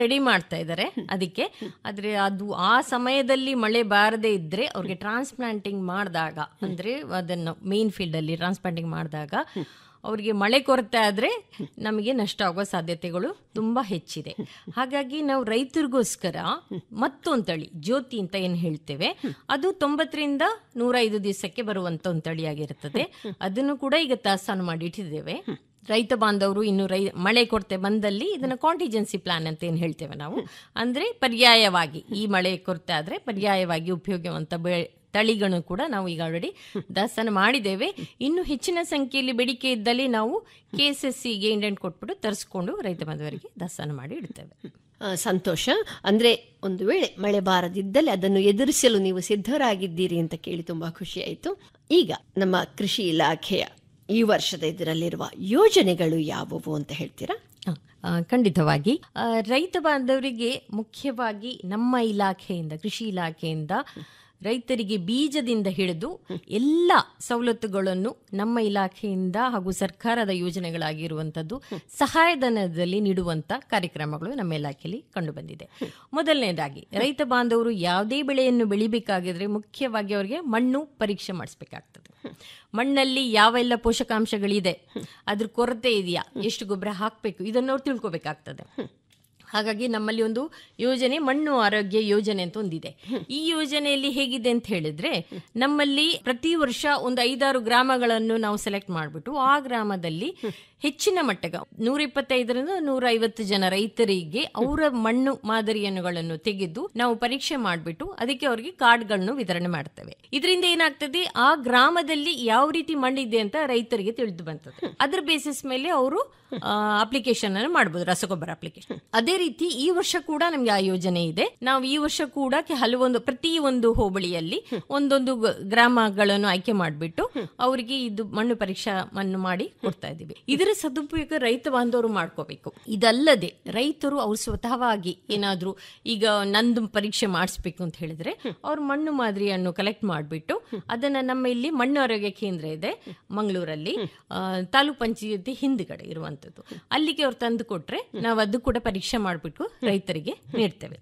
Ready ಮಾಡ್ತಾ ಇದ್ದಾರೆ ಅದಕ್ಕೆ ಆದ್ರೆ ಅದು ಆ ಸಮಯದಲ್ಲಿ ಮಳೆ ಬಾರದೇ ಇದ್ರೆ ಅವ್ರಿಗೆ ಟ್ರಾನ್ಸ್ಪ್ಲಾಂಟಿಂಗ್ ಮಾಡಿದಾಗ ಅಂದ್ರೆ ಅದನ್ನು ಮೇನ್ ಫೀಲ್ಡ್ ಅಲ್ಲಿ ಟ್ರಾನ್ಸ್ಪ್ಲಾಂಟಿಂಗ್ ಮಾಡಿದಾಗ ಅವರಿಗೆ ಮಳೆ ಕೊರತೆ ಆದ್ರೆ ನಮಗೆ ನಷ್ಟ ಆಗುವ ಸಾಧ್ಯತೆಗಳು ತುಂಬಾ ಹೆಚ್ಚಿದೆ ಹಾಗಾಗಿ ನಾವು ರೈತರಿಗೋಸ್ಕರ ಮತ್ತೊಂದು ತಳಿ ಜ್ಯೋತಿ ಅಂತ ಏನ್ ಹೇಳ್ತೇವೆ ಅದು ತೊಂಬತ್ತರಿಂದ ನೂರ ಐದು ದಿವಸಕ್ಕೆ ಬರುವಂತ ಒಂದು ತಳಿಯಾಗಿರುತ್ತದೆ ಅದನ್ನು ಕೂಡ ಈಗ ದಾಸ್ತಾನು ಮಾಡಿ ಇಟ್ಟಿದ್ದೇವೆ ರೈತ ಬಾಂಧವರು ಇನ್ನು ರೈ ಮಳೆ ಕೊರತೆ ಬಂದಲ್ಲಿ ಇದನ್ನ ಕಾಂಟಿಜೆನ್ಸಿ ಪ್ಲಾನ್ ಅಂತ ಏನು ಹೇಳ್ತೇವೆ ನಾವು ಅಂದ್ರೆ ಪರ್ಯಾಯವಾಗಿ ಈ ಮಳೆ ಕೊರತೆ ಆದ್ರೆ ಪರ್ಯಾಯವಾಗಿ ಉಪಯೋಗವಂತ ಬೆ ತಳಿಗಳನ್ನು ಕೂಡ ನಾವು ಈಗ ಆಲ್ರೆಡಿ ದಾಸ್ತಾನು ಮಾಡಿದ್ದೇವೆ ಇನ್ನು ಹೆಚ್ಚಿನ ಸಂಖ್ಯೆಯಲ್ಲಿ ಬೇಡಿಕೆ ಇದ್ದಲ್ಲಿ ನಾವು ಕೆ ಎಸ್ ಎಸ್ ಸಿಗೆ ಇಂಡೆಂಟ್ ಕೊಟ್ಬಿಟ್ಟು ತರಿಸ್ಕೊಂಡು ರೈತ ಬಾಂಧವರಿಗೆ ದಾಸ್ತಾನು ಮಾಡಿ ಇಡ್ತೇವೆ ಆ, ಸಂತೋಷ ಅಂದ್ರೆ ಒಂದು ವೇಳೆ ಮಳೆ ಬಾರದಿದ್ದಲ್ಲಿ ಅದನ್ನು ಎದುರಿಸಲು ನೀವು ಸಿದ್ಧರಾಗಿದ್ದೀರಿ ಅಂತ ಕೇಳಿ ತುಂಬಾ ಖುಷಿ ಆಯಿತು ಈಗ ನಮ್ಮ ಕೃಷಿ ಇಲಾಖೆಯ ಈ ವರ್ಷದ ಇದರಲ್ಲಿರುವ ಯೋಜನೆಗಳು ಯಾವುವು ಅಂತ ಹೇಳ್ತೀರಾ ಹ, ಆ, ಖಂಡಿತವಾಗಿ ಆ, ರೈತ ಬಾಂಧವರಿಗೆ ಮುಖ್ಯವಾಗಿ ನಮ್ಮ ಇಲಾಖೆಯಿಂದ ಕೃಷಿ ಇಲಾಖೆಯಿಂದ ರೈತರಿಗೆ ಬೀಜದಿಂದ ಹಿಡಿದು ಎಲ್ಲ ಸವಲತ್ತುಗಳನ್ನು ನಮ್ಮ ಇಲಾಖೆಯಿಂದ ಹಾಗೂ ಸರ್ಕಾರದ ಯೋಜನೆಗಳಾಗಿರುವಂಥದ್ದು ಸಹಾಯಧನದಲ್ಲಿ ನೀಡುವಂತ ಕಾರ್ಯಕ್ರಮಗಳು ನಮ್ಮ ಇಲಾಖೆಯಲ್ಲಿ ಕಂಡುಬಂದಿದೆ ಮೊದಲನೇದಾಗಿ ರೈತ ಬಾಂಧವರು ಯಾವುದೇ ಬೆಳೆಯನ್ನು ಬೆಳಿಬೇಕಾಗಿದ್ರೆ ಮುಖ್ಯವಾಗಿ ಅವರಿಗೆ ಮಣ್ಣು ಪರೀಕ್ಷೆ ಮಾಡಿಸ್ಬೇಕಾಗ್ತದೆ ಮಣ್ಣಲ್ಲಿ ಯಾವೆಲ್ಲ ಪೋಷಕಾಂಶಗಳಿದೆ ಅದ್ರ ಕೊರತೆ ಇದೆಯಾ ಎಷ್ಟು ಗೊಬ್ಬರ ಹಾಕಬೇಕು ಇದನ್ನು ಅವ್ರು ತಿಳ್ಕೊಬೇಕಾಗ್ತದೆ ಹಾಗಾಗಿ ನಮ್ಮಲ್ಲಿ ಒಂದು ಯೋಜನೆ ಮಣ್ಣು ಆರೋಗ್ಯ ಯೋಜನೆ ಅಂತ ಒಂದಿದೆ ಈ ಯೋಜನೆಯಲ್ಲಿ ಹೇಗಿದೆ ಅಂತ ಹೇಳಿದ್ರೆ ನಮ್ಮಲ್ಲಿ ಪ್ರತಿ ವರ್ಷ ಒಂದು ಐದಾರು ಗ್ರಾಮಗಳನ್ನು ನಾವು ಸೆಲೆಕ್ಟ್ ಮಾಡಿಬಿಟ್ಟು ಆ ಗ್ರಾಮದಲ್ಲಿ ಹೆಚ್ಚಿನ ಮಟ್ಟಗ ನೂರ ಇಪ್ಪತ್ತೈದರಿಂದ ನೂರ ಐವತ್ತು ಜನ ರೈತರಿಗೆ ಅವರ ಮಣ್ಣು ಮಾದರಿಯನ್ನುಗಳನ್ನು ತೆಗೆದು ನಾವು ಪರೀಕ್ಷೆ ಮಾಡಿಬಿಟ್ಟು ಅದಕ್ಕೆ ಅವರಿಗೆ ಕಾರ್ಡ್ಗಳನ್ನು ವಿತರಣೆ ಮಾಡ್ತೇವೆ ಇದರಿಂದ ಏನಾಗ್ತದೆ ಆ ಗ್ರಾಮದಲ್ಲಿ ಯಾವ ರೀತಿ ಮಣ್ಣಿದೆ ಅಂತ ರೈತರಿಗೆ ತಿಳಿದು ಬರ್ತದೆ ಅದ್ರ ಬೇಸಿಸ್ ಮೇಲೆ ಅವರು ಅಪ್ಲಿಕೇಶನ್ ಅನ್ನು ಮಾಡಬಹುದು ರಸಗೊಬ್ಬರ ಅಪ್ಲಿಕೇಶನ್ ಅದೇ ರೀತಿ ಈ ವರ್ಷ ಕೂಡ ನಮ್ಗೆ ಆ ಯೋಜನೆ ಇದೆ ನಾವು ಈ ವರ್ಷ ಕೂಡ ಕೆ- ಹಲವೊಂದು ಪ್ರತಿ ಒಂದು ಹೋಬಳಿಯಲ್ಲಿ ಒಂದೊಂದು ಗ- ಗ್ರಾಮಗಳನ್ನು ಆಯ್ಕೆ ಮಾಡಿಬಿಟ್ಟು ಅವರಿಗೆ ಇದು ಮಣ್ಣು ಪರೀಕ್ಷಾವನ್ನು ಮಾಡಿ ಕೊಡ್ತಾ ಇದ್ದೀವಿ ಇದರ ಸದುಪಯೋಗ ರೈತ ಬಾಂಧವರು ಮಾಡ್ಕೋಬೇಕು ಇದಲ್ಲದೆ ರೈತರು ಅವ್ರು ಸ್ವತಃವಾಗಿ ಏನಾದ್ರೂ ಈಗ ನಂದು ಪರೀಕ್ಷೆ ಮಾಡಿಸ್ಬೇಕು ಅಂತ ಹೇಳಿದ್ರೆ ಅವ್ರು ಮಣ್ಣು ಮಾದರಿಯನ್ನು ಕಲೆಕ್ಟ್ ಮಾಡಿಬಿಟ್ಟು ಅದನ್ನ ನಮ್ಮ ಇಲ್ಲಿ ಮಣ್ಣು ಆರೋಗ್ಯ ಕೇಂದ್ರ ಇದೆ ಮಂಗಳೂರಲ್ಲಿ ಆ, ತಾಲೂಕ್ ಪಂಚಾಯತಿ ಹಿಂದ್ಗಡೆ ಇರುವಂತದ್ದು ಅಲ್ಲಿಗೆ ಅವ್ರು ತಂದು ಕೊಟ್ರೆ ನಾವು ಅದು ಕೂಡ ಪರೀಕ್ಷೆ ಮಾಡಿಬಿಟ್ಟು ರೈತರಿಗೆ ನೀಡ್ತೇವೆ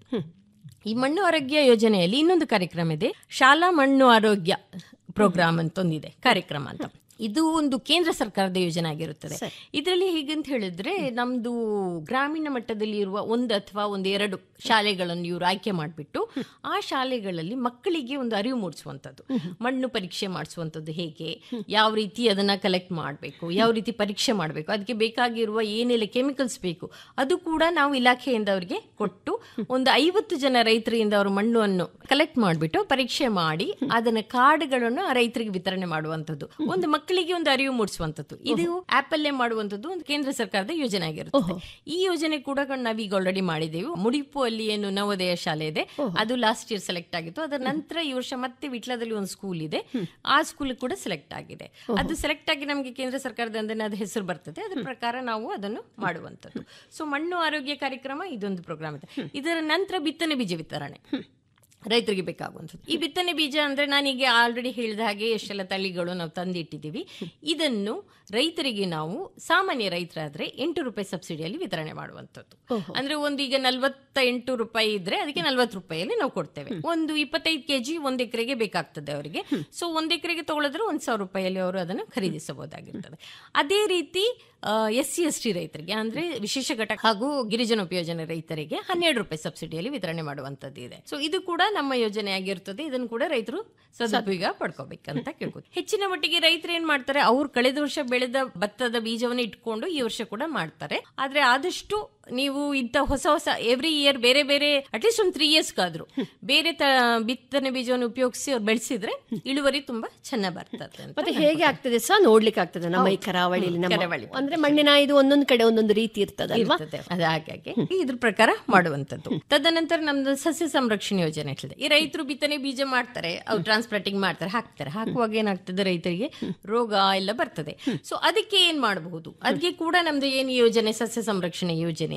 ಈ ಮಣ್ಣು ಆರೋಗ್ಯ ಯೋಜನೆಯಲ್ಲಿ ಇನ್ನೊಂದು ಕಾರ್ಯಕ್ರಮ ಇದೆ ಶಾಲಾ ಮಣ್ಣು ಆರೋಗ್ಯ ಪ್ರೋಗ್ರಾಮ್ ಅಂತ ಒಂದಿದೆ ಕಾರ್ಯಕ್ರಮ ಅಂತ ಇದು ಒಂದು ಕೇಂದ್ರ ಸರ್ಕಾರದ ಯೋಜನೆ ಆಗಿರುತ್ತದೆ ಇದರಲ್ಲಿ ಹೇಗಂತ ಹೇಳಿದ್ರೆ ನಮ್ದು ಗ್ರಾಮೀಣ ಮಟ್ಟದಲ್ಲಿ ಇರುವ ಒಂದು ಅಥವಾ ಒಂದು ಎರಡು ಶಾಲೆಗಳನ್ನು ಇವರು ಆಯ್ಕೆ ಮಾಡಿಬಿಟ್ಟು ಆ ಶಾಲೆಗಳಲ್ಲಿ ಮಕ್ಕಳಿಗೆ ಒಂದು ಅರಿವು ಮೂಡಿಸುವಂಥದ್ದು ಮಣ್ಣು ಪರೀಕ್ಷೆ ಮಾಡಿಸುವಂಥದ್ದು ಹೇಗೆ ಯಾವ ರೀತಿ ಅದನ್ನ ಕಲೆಕ್ಟ್ ಮಾಡಬೇಕು ಯಾವ ರೀತಿ ಪರೀಕ್ಷೆ ಮಾಡಬೇಕು ಅದಕ್ಕೆ ಬೇಕಾಗಿರುವ ಏನೆಲ್ಲ ಕೆಮಿಕಲ್ಸ್ ಬೇಕು ಅದು ಕೂಡ ನಾವು ಇಲಾಖೆಯಿಂದ ಅವರಿಗೆ ಕೊಟ್ಟು ಒಂದು ಐವತ್ತು ಜನ ರೈತರಿಂದ ಅವರು ಮಣ್ಣನ್ನು ಕಲೆಕ್ಟ್ ಮಾಡಿಬಿಟ್ಟು ಪರೀಕ್ಷೆ ಮಾಡಿ ಅದನ್ನ ಕಾರ್ಡ್ಗಳನ್ನು ಆ ರೈತರಿಗೆ ವಿತರಣೆ ಮಾಡುವಂಥದ್ದು ಒಂದು ಮಕ್ಕಳಿಗೆ ಒಂದು ಅರಿವು ಮೂಡಿಸುವಂಥದ್ದು ಇದು ಆಪಲ್ಲೇ ಮಾಡುವಂಥದ್ದು ಒಂದು ಕೇಂದ್ರ ಸರ್ಕಾರದ ಯೋಜನೆ ಆಗಿರುತ್ತೆ ಈ ಯೋಜನೆ ಕೂಡ ನಾವೀಗ ಆಲ್ರೆಡಿ ಮಾಡಿದ್ದೇವೆ ಮುಡಿಪು ಅಲ್ಲಿ ಏನು ನವೋದಯ ಶಾಲೆ ಇದೆ ಅದು ಲಾಸ್ಟ್ ಇಯರ್ ಸೆಲೆಕ್ಟ್ ಆಗಿತ್ತು ಅದರ ನಂತರ ಈ ವರ್ಷ ಮತ್ತೆ ವಿಟ್ಲದಲ್ಲಿ ಒಂದು ಸ್ಕೂಲ್ ಇದೆ ಆ ಸ್ಕೂಲ್ ಕೂಡ ಸೆಲೆಕ್ಟ್ ಆಗಿದೆ ಅದು ಸೆಲೆಕ್ಟ್ ಆಗಿ ನಮಗೆ ಕೇಂದ್ರ ಸರ್ಕಾರದ ಅಂದ್ರೆ ಅದು ಹೆಸರು ಬರ್ತದೆ ಅದ್ರ ಪ್ರಕಾರ ನಾವು ಅದನ್ನು ಮಾಡುವಂಥದ್ದು ಸೊ ಮಣ್ಣು ಆರೋಗ್ಯ ಕಾರ್ಯಕ್ರಮ ಇದೊಂದು ಪ್ರೋಗ್ರಾಮ್ ಇದೆ ಇದರ ನಂತರ ಬಿತ್ತನೆ ಬೀಜ ವಿತರಣೆ ರೈತರಿಗೆ ಬೇಕಾಗುವಂಥದ್ದು ಈ ಬಿತ್ತನೆ ಬೀಜ ಅಂದ್ರೆ ನಾನೀಗ ಆಲ್ರೆಡಿ ಹೇಳಿದ ಹಾಗೆ ಎಷ್ಟೆಲ್ಲ ತಳಿಗಳು ನಾವು ತಂದಿಟ್ಟಿದ್ದೀವಿ ಇದನ್ನು ರೈತರಿಗೆ ನಾವು ಸಾಮಾನ್ಯ ರೈತರಾದ್ರೆ ಎಂಟು ರೂಪಾಯಿ ಸಬ್ಸಿಡಿಯಲ್ಲಿ ವಿತರಣೆ ಮಾಡುವಂಥದ್ದು ಅಂದ್ರೆ ಒಂದು ಈಗ ನಲ್ವತ್ತ ಎಂಟು ರೂಪಾಯಿ ಇದ್ರೆ ಅದಕ್ಕೆ ನಲ್ವತ್ತು ರೂಪಾಯಿಯಲ್ಲಿ ನಾವು ಕೊಡ್ತೇವೆ ಒಂದು ಇಪ್ಪತ್ತೈದು ಕೆಜಿ ಒಂದ್ ಎಕರೆಗೆ ಬೇಕಾಗ್ತದೆ ಅವರಿಗೆ ಸೊ ಒಂದ್ ಎಕರೆಗೆ ತಗೊಳಿದ್ರೆ ಒಂದ್ ಸಾವಿರ ರೂಪಾಯಿಯಲ್ಲಿ ಅವರು ಅದನ್ನು ಖರೀದಿಸಬಹುದಾಗಿರ್ತದೆ ಅದೇ ರೀತಿ ಎಸ್ ಸಿ ಎಸ್ ಟಿ ರೈತರಿಗೆ ಅಂದ್ರೆ ವಿಶೇಷ ಘಟಕ ಹಾಗೂ ಗಿರಿಜನ ಉಪಯೋಜನೆ ರೈತರಿಗೆ ಹನ್ನೆರಡು ರೂಪಾಯಿ ಸಬ್ಸಿಡಿಯಲ್ಲಿ ವಿತರಣೆ ಮಾಡುವಂತದ್ದು ಇದೆ ಸೊ ಇದು ಕೂಡ ನಮ್ಮ ಯೋಜನೆ ಆಗಿರ್ತದೆ ಇದನ್ನು ಕೂಡ ರೈತರು ಸದುಪಯೋಗ ಪಡ್ಕೋಬೇಕಂತ ಕೇಳ್ಬೋದು ಹೆಚ್ಚಿನ ಮಟ್ಟಿಗೆ ರೈತರು ಏನ್ ಮಾಡ್ತಾರೆ ಅವ್ರು ಕಳೆದ ವರ್ಷ ಬೆಳೆದ ಭತ್ತದ ಬೀಜವನ್ನು ಇಟ್ಕೊಂಡು ಈ ವರ್ಷ ಕೂಡ ಮಾಡ್ತಾರೆ ಆದ್ರೆ ಆದಷ್ಟು ನೀವು ಇಂಥ ಹೊಸ ಹೊಸ ಎವ್ರಿ ಇಯರ್ ಬೇರೆ ಬೇರೆ ಅಟ್ಲೀಸ್ಟ್ ಒಂದು ತ್ರೀ ಇಯರ್ಸ್ಗಾದ್ರು ಬೇರೆ ತ ಬಿತ್ತನೆ ಬೀಜವನ್ನು ಉಪಯೋಗಿಸಿ ಅವ್ರು ಬೆಳೆಸಿದ್ರೆ ಇಳುವರಿ ತುಂಬಾ ಚೆನ್ನಾಗಿ ಬರ್ತದೆ ಅಂತ ಮತ್ತೆ ಹೇಗೆ ಆಗ್ತದೆ ಸಹ ನೋಡ್ಲಿಕ್ಕೆ ಆಗ್ತದೆ ನಮ್ಮ ಈ ಕರಾವಳಿಯಲ್ಲಿ ನಮ್ಮ ಕರಾವಳಿ. ಅಂದ್ರೆ ಮಣ್ಣಿನ ಇದು ಒಂದೊಂದು ಕಡೆ ಒಂದೊಂದು ರೀತಿ ಇರ್ತದಲ್ವಾ ಇರ್ತದೆ ಅದು ಹಾಗಾಗಿ ಇದ್ರ ಪ್ರಕಾರ ಮಾಡುವಂತದ್ದು ತದನಂತರ ನಮ್ದು ಸಸ್ಯ ಸಂರಕ್ಷಣೆ ಯೋಜನೆ ಇರ್ತದೆ ಈ ರೈತರು ಬಿತ್ತನೆ ಬೀಜ ಮಾಡ್ತಾರೆ ಅವ್ರು ಟ್ರಾನ್ಸ್ಪ್ಲಾಂಟಿಂಗ್ ಮಾಡ್ತಾರೆ ಹಾಕ್ತಾರೆ ಹಾಕುವಾಗ ಏನಾಗ್ತದೆ ರೈತರಿಗೆ ರೋಗ ಎಲ್ಲ ಬರ್ತದೆ ಸೊ ಅದಕ್ಕೆ ಏನ್ ಮಾಡಬಹುದು ಅದಕ್ಕೆ ಕೂಡ ನಮ್ದು ಏನು ಯೋಜನೆ ಸಸ್ಯ ಸಂರಕ್ಷಣೆ ಯೋಜನೆ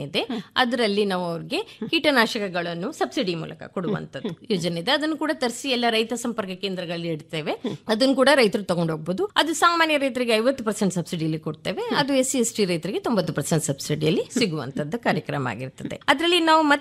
ಇದೆ ಅದರಲ್ಲಿ ನಾವು ಅವ್ರಿಗೆ ಕೀಟನಾಶಕಗಳನ್ನು ಸಬ್ಸಿಡಿ ಮೂಲಕ ಕೊಡುವಂತದ್ದು ಯೋಜನೆ ಇದೆ ಅದನ್ನು ಕೂಡ ತರಿಸಿ ಎಲ್ಲ ರೈತ ಸಂಪರ್ಕ ಕೇಂದ್ರಗಳಲ್ಲಿ ಇಡ್ತೇವೆ ಅದನ್ನು ಕೂಡ ರೈತರು ತಗೊಂಡು ಹೋಗ್ಬೋದು ಅದು ಸಾಮಾನ್ಯ ರೈತರಿಗೆ ಐವತ್ತು ಪರ್ಸೆಂಟ್ ಸಬ್ಸಿಡಿಯಲ್ಲಿ ಕೊಡ್ತೇವೆ ಅದು ಎಸ್ ಸಿ ಎಸ್ ಟಿ ರೈತರಿಗೆ ತೊಂಬತ್ತು ಪರ್ಸೆಂಟ್ ಸಬ್ಸಿಡಿಯಲ್ಲಿ ಸಿಗುವಂತದ್ದು ಕಾರ್ಯಕ್ರಮ ಆಗಿರ್ತದೆ ಅದರಲ್ಲಿ ನಾವು